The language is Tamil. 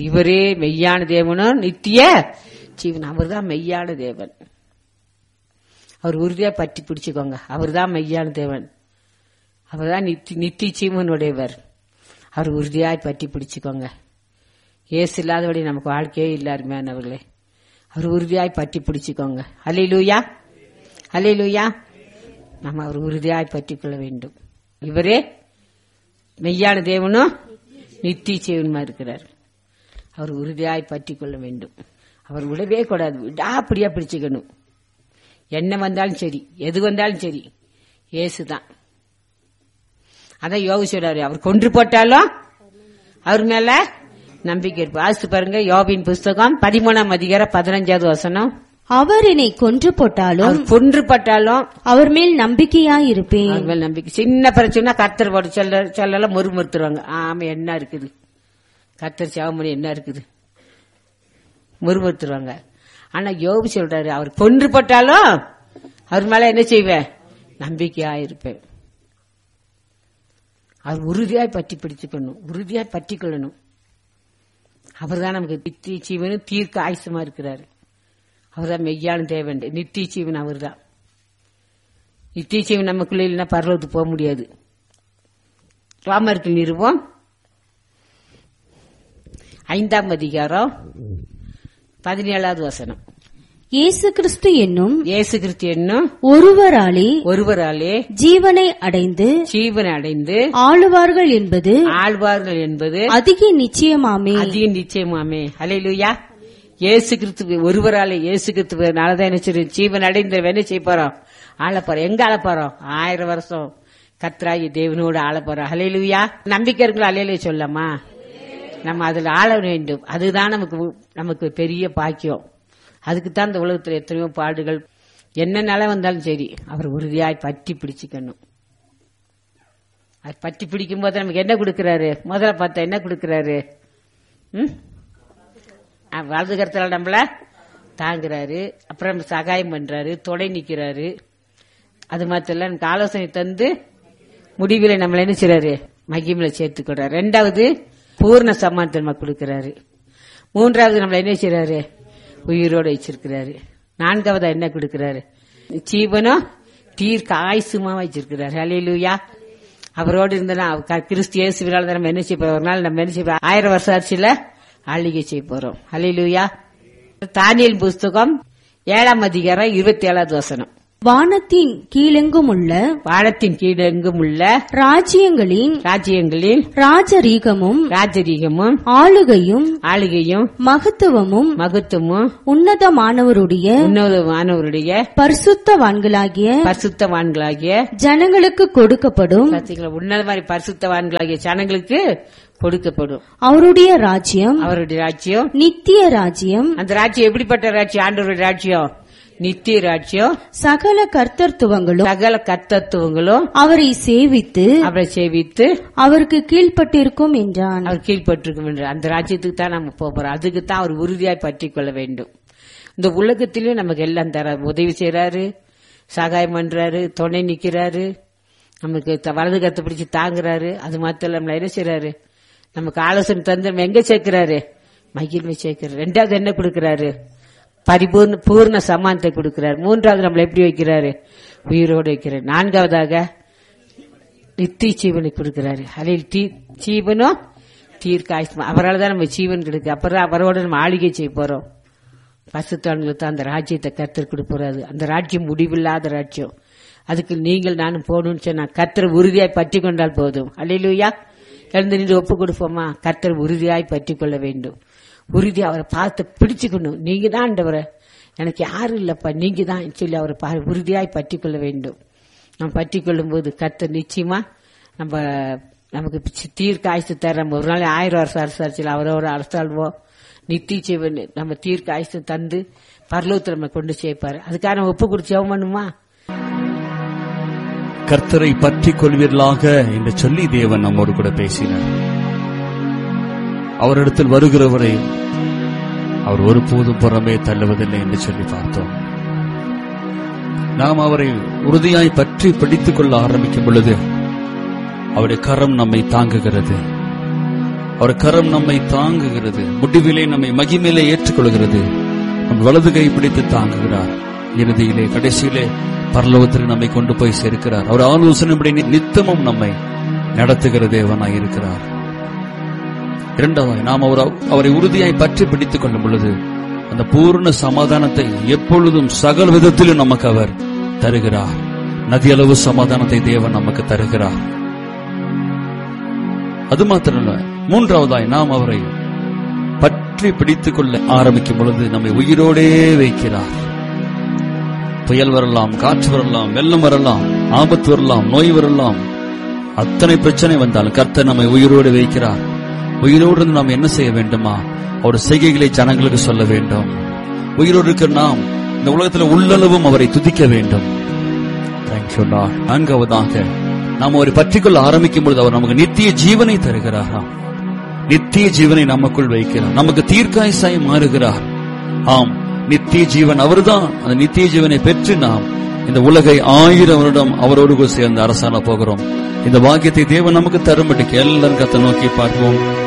இவரே மெய்யான தேவனும் நித்திய ஜீவன் அவர்தான் மெய்யான தேவன் அவர் உறுதியா பற்றி பிடிச்சுக்கோங்க அவர்தான் மெய்யான தேவன் அவர்தான் நித்தி நித்திய ஜீவனுடையவர் அவர் உறுதியாய் பற்றி பிடிச்சுக்கோங்க ஏசு இல்லாதபடி நமக்கு வாழ்க்கையே இல்லை அருமையானவர்களே அவர் உறுதியாய் பற்றி பிடிச்சுக்கோங்க அலையிலூயா அலையிலூயா நம்ம அவர் உறுதியாய் பற்றி கொள்ள வேண்டும் இவரே மெய்யான தேவனும் நித்திய ஜீவனுமா இருக்கிறார் அவர் உறுதியாய் பற்றி கொள்ள வேண்டும் அவர் விடவே கூடாது விடாப்படியா பிடிச்சுக்கணும் என்ன வந்தாலும் சரி எது வந்தாலும் சரி ஏசுதான் அதான் யோகு சொல்றாரு அவர் கொன்று போட்டாலும் அவர் மேல நம்பிக்கை இருப்பு ஆசு பாருங்க யோபின் புஸ்தகம் பதிமூணாம் அதிகாரம் பதினஞ்சாவது வசனம் அவர் என்னை கொன்று போட்டாலும் அவர் கொன்று பட்டாலும் அவர் மேல் நம்பிக்கையாயிருப்பேன் அவர் மேல் நம்பிக்கை சின்ன பிரச்சனை கர்த்தர் போட சொல்ல சொல்லல முறுமுறுத்துருவாங்க ஆமா என்ன இருக்குது கர்த்தர் சாவமணி என்ன இருக்குது முறுமுறுத்துருவாங்க ஆனா யோபு சொல்றாரு அவர் கொன்று போட்டாலும் அவர் மேல என்ன செய்வேன் நம்பிக்கையா இருப்பேன் அவர் உறுதியாய் பற்றி பிடிச்சுக்கணும் உறுதியாய் பற்றி கொள்ளணும் அவர் தான் நமக்கு நித்திய ஜீவனும் தீர்க்க ஆயுசமா இருக்கிறாரு அவர் தான் மெய்யான தேவன் நித்திய ஜீவன் அவர் தான் நித்திய ஜீவன் நமக்குள்ள இல்லைன்னா பரலோகத்துக்கு போக முடியாது ராமருக்கு நிறுவம் ஐந்தாம் அதிகாரம் பதினேழாவது வசனம் இயேசு கிறிஸ்து என்னும் இயேசு கிறிஸ்து என்னும் ஒருவராலே ஒருவராலே ஜீவனை அடைந்து ஜீவன் அடைந்து ஆளுவார்கள் என்பது ஆழ்வார்கள் என்பது அதிக நிச்சயமாமே அதிக நிச்சயமாமே ஹalleluya இயேசு கிறிஸ்து ஒருவராலே இயேசு கிறிஸ்துவனாலதான் என்ன செய்யும் ஜீவன் அடைந்த என்ன செய்ய போறோம் ஆள போறோம் எங்க ஆள போறோம் ஆயிரம் வருஷம் கத்ராயி தேவனோடு ஆள போறோம் ஹalleluya நம்பிக்கை இருக்குல்ல அலையிலே சொல்லமா நம்ம அதுல ஆள வேண்டும் அதுதான் நமக்கு நமக்கு பெரிய பாக்கியம் அதுக்கு தான் இந்த உலகத்துல எத்தனையோ பாடுகள் என்ன நிலை வந்தாலும் சரி அவர் உறுதியாய் பற்றி பிடிச்சுக்கணும் அது பற்றி பிடிக்கும் போது நமக்கு என்ன கொடுக்கறாரு முதல்ல பார்த்தா என்ன கொடுக்கறாரு ம் அஹ் வலது கருத்துல நம்மள தாங்குறாரு அப்புறம் சகாயம் பண்றாரு துணை நிக்கிறாரு அது மாத்திரம் நமக்கு ஆலோசனை தந்து முடிவில் நம்மள என்ன செய்றாரு மகிமில சேர்த்துக்கிறார் ரெண்டாவது பூர்ண சம்மானத்தை நமக்கு கொடுக்கறாரு மூன்றாவது நம்மள என்ன செய்றாரு உயிரோட வச்சிருக்கிறாரு நான்காவதா என்ன கொடுக்கறாரு ஜீவனும் தீர்க்க ஆயுசுமா வச்சிருக்கிறாரு அலையிலுயா அவரோடு இருந்தனா கிறிஸ்து இயேசுவினால தான் நம்ம என்ன செய்ய போறோம் ஒரு நாள் நம்ம என்ன செய்ய போறோம்? ஆயிரம் வருஷம் ஆட்சியில ஆளுகை செய்ய போறோம் அலையிலுயா தானியல் புஸ்தகம் ஏழாம் அதிகாரம் இருபத்தி ஏழாவது வசனம் வானத்தின் கீழெங்கும் உள்ள வானத்தின் கீழெங்கும் உள்ள ராஜ்யங்களின் ராஜ்யங்களில் ராஜரீகமும் ராஜரீகமும் ஆளுகையும் ஆளுகையும் மகத்துவமும் மகத்துவமும் உன்னதமானவருடைய உன்னதமானவருடைய பரிசுத்தவான்களாகிய பரிசுத்தவான்களாகிய ஜனங்களுக்கு கொடுக்கப்படும் பாத்தீங்களா உன்னத மாதிரி பரிசுத்தவான்களாகிய ஜனங்களுக்கு கொடுக்கப்படும் அவருடைய ராஜ்யம் அவருடைய ராஜ்யம் நித்திய ராஜ்யம் அந்த ராஜ்யம் எப்படிப்பட்ட ராஜ்யம் ஆண்டவருடைய ராஜ்யம் நித்திய ராஜ்யம் சகல கர்த்தர்த்துவங்களும் சகல கர்த்தத்துவங்களும் அவரை சேவித்து அவரை சேவித்து அவருக்கு கீழ்ப்பட்டிருக்கும் என்றான் அவர் கீழ்பட்டிருக்கும் என்று அந்த ராஜ்யத்துக்கு தான் நம்ம போக போறோம் அதுக்கு தான் அவர் உறுதியாய் பற்றி கொள்ள வேண்டும் இந்த உலகத்திலயும் நமக்கு எல்லாம் தர உதவி செய்யறாரு சகாயம் பண்றாரு துணை நிக்கிறாரு நமக்கு த- வலது கத்தை பிடிச்சு தாங்குறாரு அது மாத்திரம் நம்மள என்ன செய்யறாரு நமக்கு ஆலோசனை தந்து நம்ம எங்க சேர்க்கிறாரு மகிழ்மை சேர்க்கிறாரு ரெண்டாவது என்ன கொடுக்கறாரு பரிபூர்ண பூர்ண சமானத்தை கொடுக்கிறார் மூன்றாவது நம்மளை எப்படி வைக்கிறாரு உயிரோடு வைக்கிறார் நான்காவதாக நித்திய ஜீவனை கொடுக்கிறாரு அதில் தீ ஜீவனும் தீர்க்க ஆயுஷ்மா அவரால் தான் நம்ம ஜீவன் கிடைக்கு அப்புறம் அவரோட நம்ம ஆளுகை செய்ய போறோம் பசுத்தான்களுக்கு தான் அந்த ராஜ்யத்தை கர்த்தர் கொடுப்பறாரு அந்த ராஜ்யம் முடிவில்லாத ராஜ்யம் அதுக்கு நீங்கள் நானும் போகணும்னு சொன்னா கர்த்தர் உறுதியாய் பற்றி கொண்டால் போதும் அல்லையிலுயா எழுந்து நின்று ஒப்பு கொடுப்போமா கர்த்தர் உறுதியாய் பற்றி கொள்ள வேண்டும் உறுதி அவரை பார்த்து பிடிச்சுக்கணும் நீங்க தான் ஆண்டவரை எனக்கு யாரும் இல்லப்பா நீங்க தான் சொல்லி அவரை பா- உறுதியாய் பற்றி கொள்ள வேண்டும் நம்ம பற்றி கொள்ளும் போது கர்த்தர் நிச்சயமா நம்ம நமக்கு பிச்சு- தீர்க்க ஆயுசு தர நம்ம ஒரு நாள் ஆயிரம் வருஷம் அரசாட்சியில் அவரோட அரசாள்வோம் நித்திய ஜீவன் நம்ம தீர்க்க ஆயுசு தந்து பரலோகத்தில் நம்ம கொண்டு சேர்ப்பாரு அதுக்காக நம்ம ஒப்பு கொடுத்து ஜெபம் பண்ணுமா கர்த்தரை பற்றிக் கொள்வீர்களாக என்று சொல்லி தேவன் நம்மோடு கூட பேசினார் அவரிடத்தில் வருகிறவரை அவர் ஒருபோதும் புறமே தள்ளுவதில்லை என்று சொல்லி பார்த்தோம் நாம் அவரை உறுதியாய் பற்றி பிடித்துக் கொள்ள ஆரம்பிக்கும் பொழுது அவருடைய கரம் நம்மை தாங்குகிறது அவர் கரம் நம்மை தாங்குகிறது முடிவிலே நம்மை மகிமையிலே ஏற்றுக்கொள்கிறது நம் வலது கை பிடித்து தாங்குகிறார் இறுதியிலே கடைசியிலே பரலோகத்திற்கு நம்மை கொண்டு போய் சேர்க்கிறார் அவர் ஆலோசனைப்படி நி- நித்தமும் நம்மை நடத்துகிற தேவனாய் இருக்கிறார் இரண்டாவது நாம் அவர் அவரை உறுதியாய் பற்றி பிடித்துக் கொள்ளும் பொழுது அந்த பூர்ண சமாதானத்தை எப்பொழுதும் சகல விதத்திலும் நமக்கு அவர் தருகிறார் நதியளவு சமாதானத்தை தேவன் நமக்கு தருகிறார் அது மாத்திரமல்ல மூன்றாவதாய் நாம் அவரை பற்றி பிடித்துக் கொள்ள ஆரம்பிக்கும் பொழுது நம்மை உயிரோடே வைக்கிறார் புயல் வரலாம் காற்று வரலாம் வெள்ளம் வரலாம் ஆபத்து வரலாம் நோய் வரலாம் அத்தனை பிரச்சனை வந்தாலும் கர்த்தர் நம்மை உயிரோடு வைக்கிறார் உயிரோடு இருந்து நாம் என்ன செய்ய வேண்டுமா அவர் செய்கைகளை ஜனங்களுக்கு சொல்ல வேண்டும் உயிரோடு இருக்கிற நாம் இந்த உலகத்தில் உள்ளளவும் அவரை துதிக்க வேண்டும் தேங்க்யூ லார்ட் நான்காவதாக நாம் அவரை பற்றிக்கொள்ள ஆரம்பிக்கும் பொழுது அவர் நமக்கு நித்திய ஜீவனை தருகிறாராம் நித்திய ஜீவனை நமக்குள் வைக்கிறார் நமக்கு தீர்க்காயசாய் மாறுகிறார் ஆம் நித்திய ஜீவன் அவர்தான் அந்த நித்திய ஜீவனை பெற்று நாம் இந்த உலகை ஆயிரம் வருடம் அவரோடு கூட சேர்ந்து அரசாண போகிறோம் இந்த வாக்கியத்தை தேவன் நமக்கு தரும்படிக்கு எல்லாரும் கத்தை நோக்கி பார்ப்போம்